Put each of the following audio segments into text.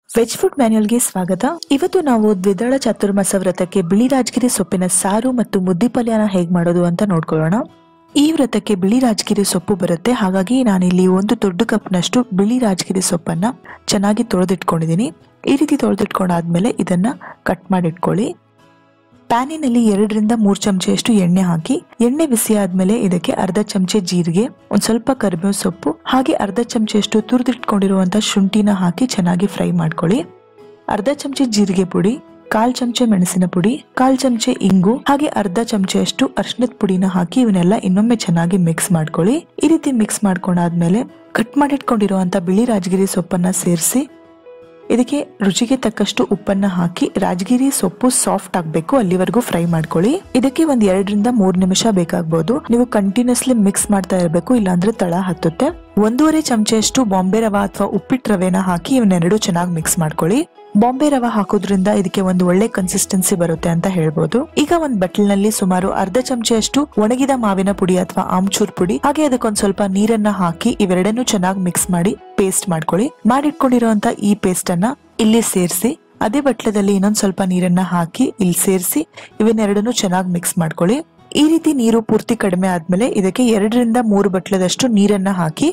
veg food ಮ್ಯಾನ್ಯಲ್ಗೆ ಸ್ವಾಗತ ಇವತ್ತು ನಾವು ದ್ವಿದಳ ಚಾತುರ್ಮಾಸ ವ್ರತಕ್ಕೆ ಬಿಳಿ ರಾಜಗಿರಿ ಸೊಪ್ಪಿನ ಸಾರು ಮತ್ತು ಮುದ್ದಿ ಪಲ್ಯನ ಹೇಗ್ ಮಾಡೋದು ಅಂತ ನೋಡ್ಕೊಳ್ಳೋಣ ಈ ವ್ರತಕ್ಕೆ ಬಿಳಿ ರಾಜಗಿರಿ ಸೊಪ್ಪು ಬರುತ್ತೆ ಹಾಗಾಗಿ ನಾನಿಲ್ಲಿ ಒಂದು ದೊಡ್ಡ ಕಪ್ನಷ್ಟು ಬಿಳಿ ರಾಜಗಿರಿ ಸೊಪ್ಪನ್ನ ಚೆನ್ನಾಗಿ ತೊಳೆದಿಟ್ಕೊಂಡಿದ್ದೀನಿ ಈ ರೀತಿ ತೊಳೆದಿಟ್ಕೊಂಡಾದ್ಮೇಲೆ ಇದನ್ನ ಕಟ್ ಮಾಡಿಟ್ಕೊಳ್ಳಿ ಪ್ಯಾನಿನಲ್ಲಿ ಎರಡರಿಂದ ಮೂರು ಚಮಚೆಯಷ್ಟು ಎಣ್ಣೆ ಹಾಕಿ ಎಣ್ಣೆ ಬಿಸಿ ಆದ್ಮೇಲೆ ಇದಕ್ಕೆ ಅರ್ಧ ಚಮಚೆ ಜೀರಿಗೆ ಒಂದ್ ಸ್ವಲ್ಪ ಕರಿಬೇವು ಸೊಪ್ಪು ಹಾಗೆ ಅರ್ಧ ಚಮಚೆಯಷ್ಟು ತುರಿದಿಟ್ಕೊಂಡಿರುವಂತ ಶುಂಠಿನ ಹಾಕಿ ಚೆನ್ನಾಗಿ ಫ್ರೈ ಮಾಡ್ಕೊಳ್ಳಿ ಅರ್ಧ ಚಮಚೆ ಜೀರಿಗೆ ಪುಡಿ ಕಾಲ್ ಚಮಚೆ ಮೆಣಸಿನ ಪುಡಿ ಕಾಲ್ ಚಮಚೆ ಇಂಗು ಹಾಗೆ ಅರ್ಧ ಚಮಚೆಯಷ್ಟು ಅರ್ಶಿನದ ಪುಡಿನ ಹಾಕಿ ಇವನ್ನೆಲ್ಲ ಇನ್ನೊಮ್ಮೆ ಚೆನ್ನಾಗಿ ಮಿಕ್ಸ್ ಮಾಡ್ಕೊಳ್ಳಿ ಈ ರೀತಿ ಮಿಕ್ಸ್ ಮಾಡ್ಕೊಂಡಾದ್ಮೇಲೆ ಕಟ್ ಮಾಡಿಟ್ಕೊಂಡಿರುವಂತ ಬಿಳಿ ರಾಜಗಿರಿ ಸೊಪ್ಪನ್ನ ಸೇರಿಸಿ ಇದಕ್ಕೆ ರುಚಿಗೆ ತಕ್ಕಷ್ಟು ಉಪ್ಪನ್ನ ಹಾಕಿ ರಾಜಗಿರಿ ಸೊಪ್ಪು ಸಾಫ್ಟ್ ಆಗ್ಬೇಕು ಅಲ್ಲಿವರೆಗೂ ಫ್ರೈ ಮಾಡ್ಕೊಳ್ಳಿ ಇದಕ್ಕೆ ಒಂದ್ ಎರಡರಿಂದ ಮೂರ್ ನಿಮಿಷ ಬೇಕಾಗ್ಬೋದು ನೀವು ಕಂಟಿನ್ಯೂಸ್ಲಿ ಮಿಕ್ಸ್ ಮಾಡ್ತಾ ಇರಬೇಕು ಇಲ್ಲಾಂದ್ರೆ ತಳ ಹತ್ತುತ್ತೆ ಒಂದೂವರೆ ಚಮಚೆಯಷ್ಟು ಬಾಂಬೆ ರವಾ ಅಥವಾ ಉಪ್ಪಿಟ್ಟು ರವೆನ ಹಾಕಿ ಇವನ್ನೆರಡು ಚೆನ್ನಾಗಿ ಮಿಕ್ಸ್ ಮಾಡ್ಕೊಳ್ಳಿ ಬಾಂಬೆ ರವಾ ಹಾಕೋದ್ರಿಂದ ಇದಕ್ಕೆ ಒಂದು ಒಳ್ಳೆ ಕನ್ಸಿಸ್ಟೆನ್ಸಿ ಬರುತ್ತೆ ಅಂತ ಹೇಳ್ಬೋದು ಈಗ ಒಂದ್ ಬಟ್ಲಿನಲ್ಲಿ ಸುಮಾರು ಅರ್ಧ ಚಮಚೆಯಷ್ಟು ಒಣಗಿದ ಮಾವಿನ ಪುಡಿ ಅಥವಾ ಆಮ್ಚೂರ್ ಪುಡಿ ಹಾಗೆ ಅದಕ್ಕೊಂದ್ ಸ್ವಲ್ಪ ನೀರನ್ನ ಹಾಕಿ ಇವೆರಡನ್ನು ಚೆನ್ನಾಗಿ ಮಿಕ್ಸ್ ಮಾಡಿ ಪೇಸ್ಟ್ ಮಾಡ್ಕೊಳ್ಳಿ ಮಾಡಿಟ್ಕೊಂಡಿರುವಂತ ಈ ಪೇಸ್ಟ್ ಅನ್ನ ಇಲ್ಲಿ ಸೇರಿಸಿ ಅದೇ ಬಟ್ಲದಲ್ಲಿ ಇನ್ನೊಂದ್ ಸ್ವಲ್ಪ ನೀರನ್ನ ಹಾಕಿ ಇಲ್ಲಿ ಸೇರಿಸಿ ಇವನ್ನೆರಡನ್ನು ಚೆನ್ನಾಗಿ ಮಿಕ್ಸ್ ಮಾಡ್ಕೊಳ್ಳಿ ಈ ರೀತಿ ನೀರು ಪೂರ್ತಿ ಕಡಿಮೆ ಆದ್ಮೇಲೆ ಇದಕ್ಕೆ ಎರಡರಿಂದ ಮೂರು ಬಟ್ಲದಷ್ಟು ನೀರನ್ನ ಹಾಕಿ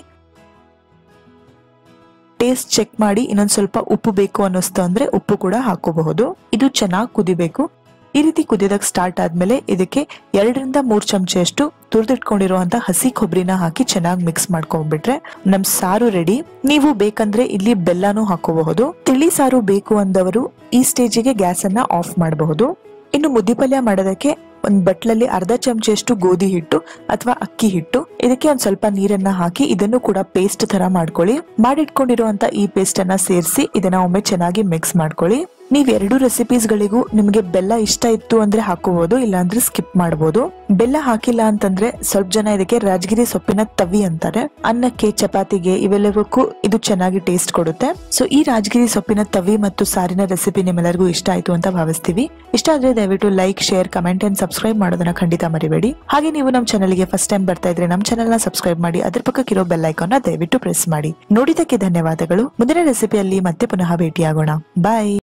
ಟೇಸ್ಟ್ ಚೆಕ್ ಮಾಡಿ ಇನ್ನೊಂದ್ ಸ್ವಲ್ಪ ಉಪ್ಪು ಬೇಕು ಅನ್ನಿಸ್ತು ಅಂದ್ರೆ ಉಪ್ಪು ಕೂಡ ಹಾಕೋಬಹುದು ಇದು ಚೆನ್ನಾಗಿ ಕುದಿಬೇಕು ಈ ರೀತಿ ಕುದಿಯೋದಕ್ಕೆ ಸ್ಟಾರ್ಟ್ ಆದ್ಮೇಲೆ ಇದಕ್ಕೆ ಎರಡರಿಂದ ಮೂರ್ ಚಮಚೆಯಷ್ಟು ತುರಿದಿಟ್ಕೊಂಡಿರುವಂತ ಹಸಿ ಕೊಬ್ಬರಿನ ಹಾಕಿ ಚೆನ್ನಾಗಿ ಮಿಕ್ಸ್ ಮಾಡ್ಕೊಂಡ್ಬಿಟ್ರೆ ನಮ್ ಸಾರು ರೆಡಿ ನೀವು ಬೇಕಂದ್ರೆ ಇಲ್ಲಿ ಬೆಲ್ಲನೂ ಹಾಕೋಬಹುದು ತಿಳಿ ಸಾರು ಬೇಕು ಅಂದವರು ಈ ಸ್ಟೇಜಿಗೆ ಗ್ಯಾಸ್ ಅನ್ನ ಆಫ್ ಮಾಡಬಹುದು ಇನ್ನು ಮುದ್ದಿ ಪಲ್ಯ ಮಾಡೋದಕ್ಕೆ ಒಂದ್ ಬಟ್ಲಲ್ಲಿ ಅರ್ಧ ಚಮಚೆಯಷ್ಟು ಗೋಧಿ ಹಿಟ್ಟು ಅಥವಾ ಅಕ್ಕಿ ಹಿಟ್ಟು ಇದಕ್ಕೆ ಒಂದ್ ಸ್ವಲ್ಪ ನೀರನ್ನ ಹಾಕಿ ಇದನ್ನು ಕೂಡ ಪೇಸ್ಟ್ ತರ ಮಾಡ್ಕೊಳ್ಳಿ ಮಾಡಿಟ್ಕೊಂಡಿರುವಂತ ಈ ಪೇಸ್ಟ್ ಅನ್ನ ಸೇರಿಸಿ ಇದನ್ನ ಒಮ್ಮೆ ಚೆನ್ನಾಗಿ ಮಿಕ್ಸ್ ಮಾಡ್ಕೊಳ್ಳಿ ನೀವ್ ಎರಡು ರೆಸಿಪೀಸ್ ಗಳಿಗೂ ನಿಮ್ಗೆ ಬೆಲ್ಲ ಇಷ್ಟ ಇತ್ತು ಅಂದ್ರೆ ಹಾಕೋಬಹುದು ಇಲ್ಲಾಂದ್ರೆ ಸ್ಕಿಪ್ ಮಾಡಬಹುದು ಬೆಲ್ಲ ಹಾಕಿಲ್ಲ ಅಂತಂದ್ರೆ ಸ್ವಲ್ಪ ಜನ ಇದಕ್ಕೆ ರಾಜಗಿರಿ ಸೊಪ್ಪಿನ ತವಿ ಅಂತಾರೆ ಅನ್ನಕ್ಕೆ ಚಪಾತಿಗೆ ಇವೆಲ್ಲವಕ್ಕೂ ಇದು ಚೆನ್ನಾಗಿ ಟೇಸ್ಟ್ ಕೊಡುತ್ತೆ ಸೊ ಈ ರಾಜಗಿರಿ ಸೊಪ್ಪಿನ ತವಿ ಮತ್ತು ಸಾರಿನ ರೆಸಿಪಿ ನಿಮ್ಮೆಲ್ಲರಿಗೂ ಇಷ್ಟ ಆಯ್ತು ಅಂತ ಭಾವಿಸ್ತೀವಿ ಇಷ್ಟ ಆದ್ರೆ ದಯವಿಟ್ಟು like share comment and subscribe ಮಾಡೋದನ್ನ ಖಂಡಿತ ಮರಿಬೇಡಿ ಹಾಗೆ ನೀವು ನಮ್ಮ ಚಾನಲ್ಗೆ ಫಸ್ಟ್ ಟೈಮ್ ಬರ್ತಾ ಇದ್ರೆ ನಮ್ಮ ಚಾನಲ್ ನ ಸಬ್ಸ್ಕ್ರೈಬ್ ಮಾಡಿ ಅದ್ರ ಪಕ್ಕಕ್ಕಿರೋ ಬೆಲ್ ಐಕಾನ್ ನ ದಯವಿಟ್ಟು ಪ್ರೆಸ್ ಮಾಡಿ ನೋಡಿದಕ್ಕೆ ಧನ್ಯವಾದಗಳು ಮುಂದಿನ ರೆಸಿಪಿಯಲ್ಲಿ ಮತ್ತೆ ಪುನಃ ಭೇಟಿಯಾಗೋಣ ಬಾಯ್